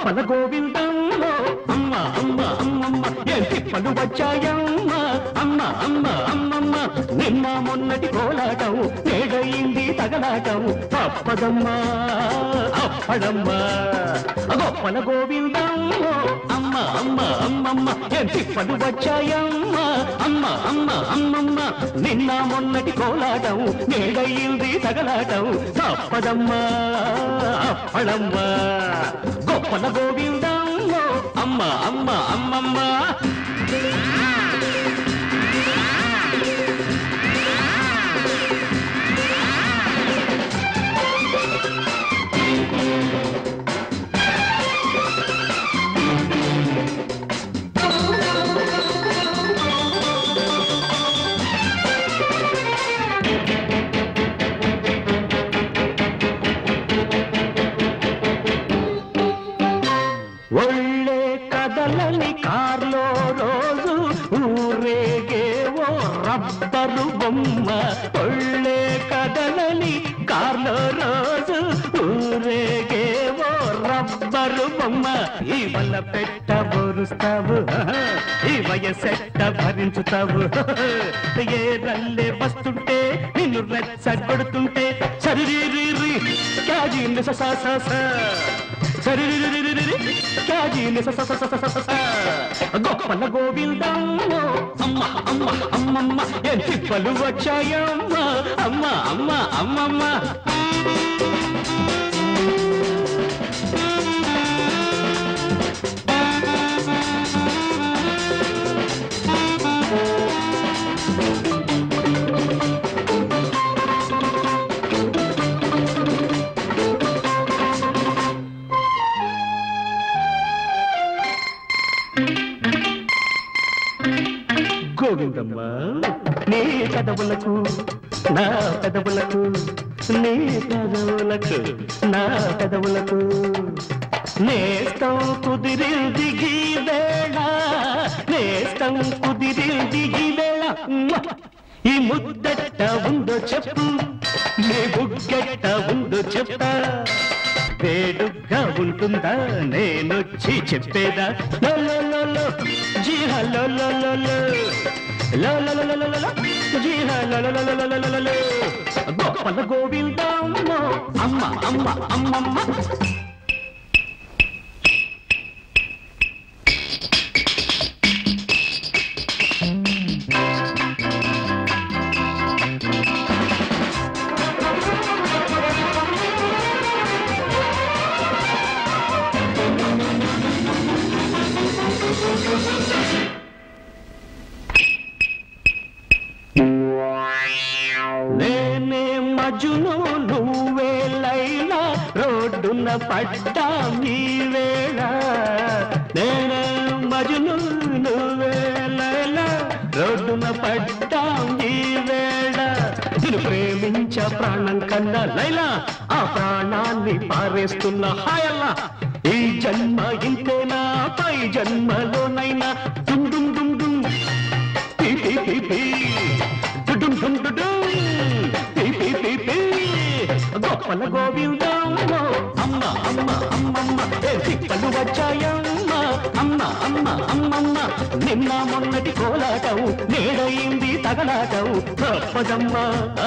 గొప్పల గోవిందమ్మో అమ్మ అమ్మ అమ్మమ్మ ఏం తిప్పలు వచ్చాయమ్మ అమ్మ అమ్మ అమ్మమ్మ నిన్న మొన్నటి కోలాటం నేడయింది తగలాటం తప్పదమ్మా అప్పడమ్మా గొప్పల గోవిందమ్మో అమ్మ అమ్మ అమ్మమ్మ ఏం తిప్పలు వచ్చాయమ్మ అమ్మ అమ్మ అమ్మమ్మ నిన్న మొన్నటి కోలాటం నేడయింది తగలాటం తప్పదమ్మా అప్పడమ్మా గొప్పల గోవిందమ్మో అమ్మ అమ్మ అమ్మమ్మ ఒళ్ళే కదలని కార్లో రోజు ఊరేగేవో రబ్బరు బొమ్మ ఒళ్ళే కదలని కార్లో రోజు ఊరేగేవో రబ్బరు బొమ్మ ఈ వల్ల పెట్ట బోరుస్తావు ఈ వయసెట్ట భరించుతావు ఏ రల్లే వస్తుంటే నిన్ను రెచ్చగొడుతుంటే సరిరి క్యాజీ స స స స సరిరిరిరిరిరి, క్యాజీని స స స స స స స స. గొప్పల గోవిందమ్మ అమ్మ అమ్మ అమ్మమ్మ ఏం తిప్పలు వచ్చాయమ్మ అమ్మ అమ్మ అమ్మమ్మ గోవిందమ్మ నీ పెదవులకు నా పెదవులకు నీ పెదవులకు నా పెదవులకు నేస్తం కుదిరింది గీ వేళ నేస్తం కుదిరింది గీ వేళ ఉమ్మ. ఈ ముద్దెట్ట ఉందో చెప్పు నీ బుగ్గెట్ట ఉందో చెప్తా వేడుగ్గా ఉంటుందా నేనొచ్చి చెప్పేదా లో లో లో లో జీహా లో లో లో లో లో లో లో లో లో లో లో జీహా లో లో లో లో లో లో లో లో గొప్పల గోవిందమ్మ అమ్మ అమ్మ అమ్మమ్మ నేనే మజును నువ్వే లైలా రోడ్డున పడ్డా నీ వేళ నేనే మజును నువ్వే లైలా రోడ్డున పడ్డా నీ వేళ నేను ప్రేమించ ప్రాణం కన్నా లైలా ఆ ప్రాణాన్ని పారేస్తున్న హాయల్లా ఈ జన్మ ఇంతేనా పై జన్మలోనైనా డుమ్ డుమ్ డుమ్ డుమ్ పీ పీ పీ పీ డుడుం డుం డుడుం పీ పీ పీ పీ గొప్పల గోవిందమ్మ అమ్మ అమ్మ అమ్మమ్మ ఏ తిప్పలు వచ్చాయమ్మ అమ్మ అమ్మ అమ్మమ్మ నిన్న మొన్నటి కోలాటం నేడయింది తగలాటం తప్పదమ్మ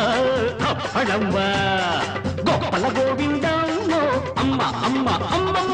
తప్పడమ్మ గొప్పల గోవిందమ్మ అమ్మ అమ్మ అమ్మమ్మ